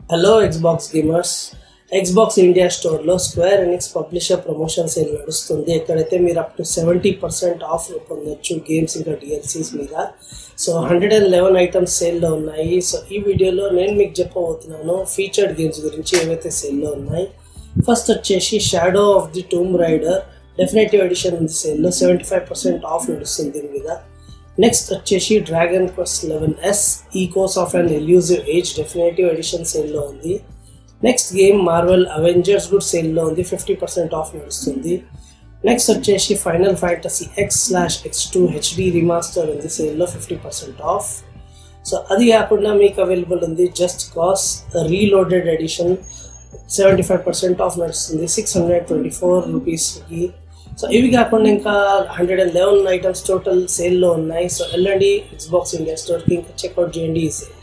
hello Xbox gamers Xbox India స్టోర్లో Square Enix publisher promotion sale నడుస్తుంది ఎక్కడైతే మీరు up to seventy percent off పొందొచ్చు గేమ్స్ ఇంకా డిఎల్సీస్ మీద so hundred and eleven items సేల్లో ఉన్నాయి సో ఈ వీడియోలో నేను మీకు చెప్పబోతున్నాను ఫీచర్డ్ గేమ్స్ గురించి ఏవైతే సేల్లో ఉన్నాయి ఫస్ట్ వచ్చేసి Shadow of the Tomb Raider Definitive Edition ఉంది సేల్లో సెవెంటీ ఫైవ్ పర్సెంట్ ఆఫ్ నడుస్తుంది దీని మీద నెక్స్ట్ వచ్చేసి Dragon Quest eleven S Echoes of and Elusive Age Definitive Edition సేల్లో ఉంది నెక్స్ట్ గేమ్ మార్వెల్ అవెంజర్స్ కూడా సేల్లో ఉంది ఫిఫ్టీ పర్సెంట్ ఆఫ్ నడుస్తుంది నెక్స్ట్ వచ్చేసి Final Fantasy X slash X two HD remaster ఉంది సేల్లో ఫిఫ్టీ పర్సెంట్ ఆఫ్ సో అది కాకుండా మీకు అవైలబుల్ ఉంది Just Cause Reloaded Edition seventy five percent off నడుస్తుంది సిక్స్ హండ్రెడ్ ట్వంటీ ఫోర్ రూపీస్కి సో ఇవి కాకుండా ఇంకా hundred and eleven items total సేల్లో ఉన్నాయి సో వెళ్ళండి ఎక్స్బాక్స్ ఇండియా స్టోర్కి ఇంకా చెక్అవుట్ చేయండి ఈ సేల్